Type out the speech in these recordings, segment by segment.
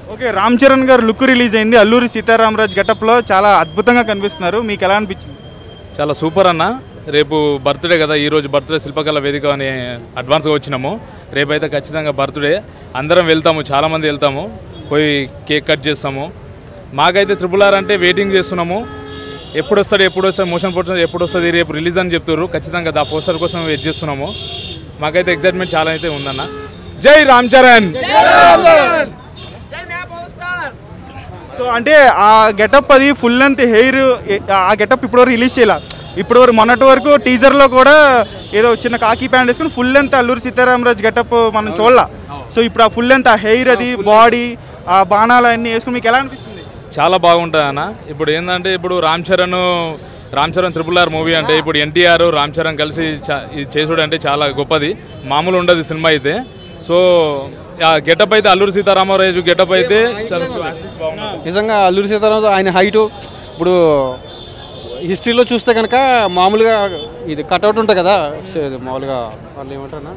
Okay Ram Charan గారు look release అయింది అల్లూరి సీతారామరాజ్ గెటప్లో చాలా అద్భుతంగా కనిపిస్తున్నారు మీకు ఎలా అనిపించింది చాలా సూపర్ అన్న రేపు బర్త్డే కదా ఈ రోజు బర్త్డే శిల్పకళ వేదిక అని అడ్వాన్స్గా వచ్చినాము రేపైతే ఖచ్చితంగా బర్త్డే అందరం వెళ్తాము చాలామంది వెళ్తాము పోయి కేక్ కట్ చేస్తాము మాకైతే త్రిపుల్ ఆర్ అంటే వెయిటింగ్ చేస్తున్నాము ఎప్పుడు వస్తాడు ఎప్పుడు వస్తాడు మోషన్ పోస్టర్ ఎప్పుడు వస్తుంది రేపు రిలీజ్ అని చెప్తారు ఖచ్చితంగా ఆ పోస్టర్ కోసం వెయిట్ చేస్తున్నాము మాకైతే ఎగ్జైట్మెంట్ చాలా అయితే ఉందన్న జై రామ్ చరణ్ సో అంటే ఆ గెటప్ అది ఫుల్ లెంత్ హెయిర్ ఆ గెటప్ ఇప్పటివరకు రిలీజ్ చేయాల ఇప్పటివరకు మొన్నటి వరకు టీజర్లో కూడా ఏదో చిన్న కాకి ప్యాంట్ వేసుకుని full length Alluri Sitaramaraj getup మనం చూడాల సో ఇప్పుడు ఆ ఫుల్ లెంత్ ఆ హెయిర్ అది బాడీ ఆ బాణాలు అన్నీ వేసుకుని మీకు ఎలా అనిపిస్తుంది చాలా బాగుంటుంది అన్న ఇప్పుడు ఏంటంటే ఇప్పుడు Ram Charan Ram Charan triple R movie అంటే ఇప్పుడు ఎన్టీఆర్ రామ్ చరణ్ కలిసి చా- ఇది చేసుడు అంటే చాలా గొప్పది మామూలు ఉండదు సినిమా అయితే సో ఆ గెటప్ అయితే అల్లూరి సీతారామరాజు గెటప్ అయితే చాలా బాగుంది నిజంగా అల్లూరి సీతారామరాజు ఆయన హైటు ఇప్పుడు హిస్టరీలో చూస్తే కనుక మామూలుగా ఇది కట్అవుట్ ఉంటుంది కదా సే- ఇది మామూలుగా వాళ్ళు ఏమంటారా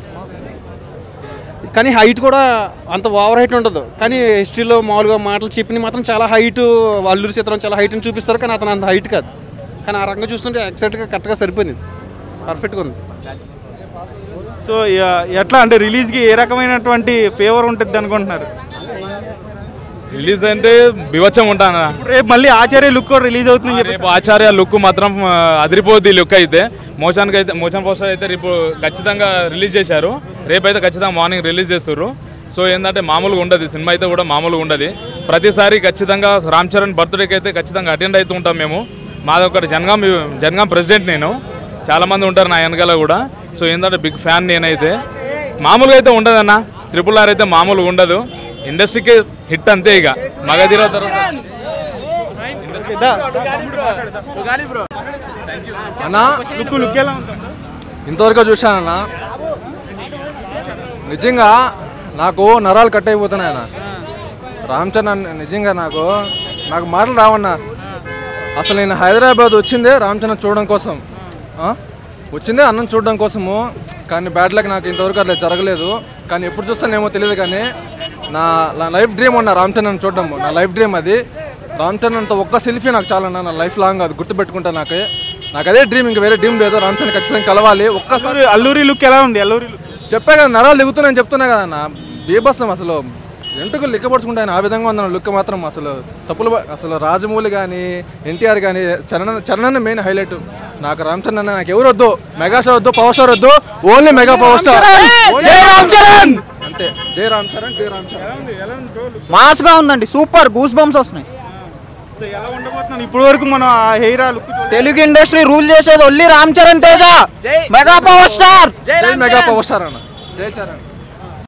కానీ హైట్ కూడా అంత ఓవర్ హైట్ ఉండదు కానీ హిస్టరీలో మామూలుగా మాటలు చెప్పిన మాత్రం చాలా హైట్ అల్లూరి సీతారాం చాలా హైట్ని చూపిస్తారు కానీ అతను అంత హైట్ కాదు కానీ ఆ రకంగా చూస్తుంటే ఎగ్జాక్ట్గా కరెక్ట్గా సరిపోయింది పర్ఫెక్ట్గా ఉంది సో ఎ- ఎట్లా అంటే రిలీజ్కి ఏ రకమైనటువంటి ఫేవర్ ఉంటుంది అనుకుంటున్నారు రిలీజ్ అంటే బివచ్చం ఉంటాను రేపు మళ్ళీ ఆచార్య లుక్ కూడా రిలీజ్ అవుతుందని చెప్పి రేపు ఆచార్య లుక్ మాత్రం ఆ, అదిరిపోద్ది లుక్ అయితే మోషన్కి అయితే మోషన్ పోస్టర్ అయితే రేపు ఖచ్చితంగా రిలీజ్ చేశారు రేపు అయితే ఖచ్చితంగా మార్నింగ్ రిలీజ్ చేస్తారు సో ఏంటంటే మామూలుగా ఉండదు సినిమా అయితే కూడా మామూలుగా ఉండదు ప్రతిసారి ఖచ్చితంగా రామ్ చరణ్ బర్త్డేకి అయితే ఖచ్చితంగా అటెండ్ అవుతూ ఉంటాం మేము మాది ఒకటి జనగాం జనగాం ప్రెసిడెంట్ నేను చాలామంది ఉంటారు నా వెనకాల కూడా సో ఏంటంటే బిగ్ ఫ్యాన్ నేనైతే మామూలుగా అయితే ఉండదన్న త్రిపుల్ ఆర్ అయితే మామూలుగా ఉండదు ఇండస్ట్రీకి హిట్ అంతే ఇక మగధీర తర్వాత అన్నా లుక్ లుక్ ఎలా ఉంటుంది ఇంతవరకు చూశానన్నా నిజంగా నాకు నరాలు కట్ అయిపోతున్నాయి అన్న రామ్ చరణ్ అన్న నిజంగా నాకు నాకు మాటలు రావన్నా అసలు నేను హైదరాబాద్ వచ్చిందే రామ్ చరణ్ చూడడం కోసం ఆ? వచ్చిందే అన్నం చూడడం కోసము కానీ బ్యాడ్ లక్ నాకు ఇంతవరకు అట్లా జరగలేదు కానీ ఎప్పుడు చూస్తానేమో తెలియదు కానీ నా నా లైఫ్ డ్రీమ్ ఉన్న రామ్ చరణ్ చూడడం నా లైఫ్ డ్రీమ్ అది రామ్ చరణ్ అంత ఒక్క సెల్ఫీ నాకు చాలన్నా నా లైఫ్ లాంగ్ అది గుర్తుపెట్టుకుంటా నాకు నాకు అదే డ్రీమ్ ఇంకా వేరే డ్రీమ్ లేదు రామ్ చరణ్ ఖచ్చితంగా కలవాలి ఒక్కసారి అల్లూరి అల్లూరి లుక్ ఎలా ఉంది అల్లూరి లుక్ చెప్పా కదా నరాలు దిగుతున్నాయని చెప్తున్నా కదా అన్న బీభత్సం అసలు ఎంటుకలు లెక్కపరుచుకుంటాయని ఆ విధంగా ఉందన్న లుక్ మాత్రం అసలు తప్పులు ప- అసలు రాజమౌళి కానీ ఎన్టీఆర్ కానీ చరణ్ చరణ్ మెయిన్ హైలైట్ నాకు రామ్ చరణ్ అన్న నాకు ఎవరు వద్దు మెగా స్టార్ వద్దు పవర్ స్టార్ వద్దు ఓన్లీ మెగా పవర్ స్టార్ జై రామ్ చరణ్ అంతే జై రామ్ చరణ్ జై రామ్ చరణ్ మాస్గా ఉందండి సూపర్ గూస్ బంప్స్ వస్తున్నాయి సో ఎలా ఉండబోతున్నాను ఇప్పుడు వరకు మనం ఆ హెయిర్ ఆ లుక్ తెలుగు ఇండస్ట్రీ రూల్ చేసేది only Ram Charan Teja mega power star జై మెగా పవర్ స్టార్ అన్న జై చరణ్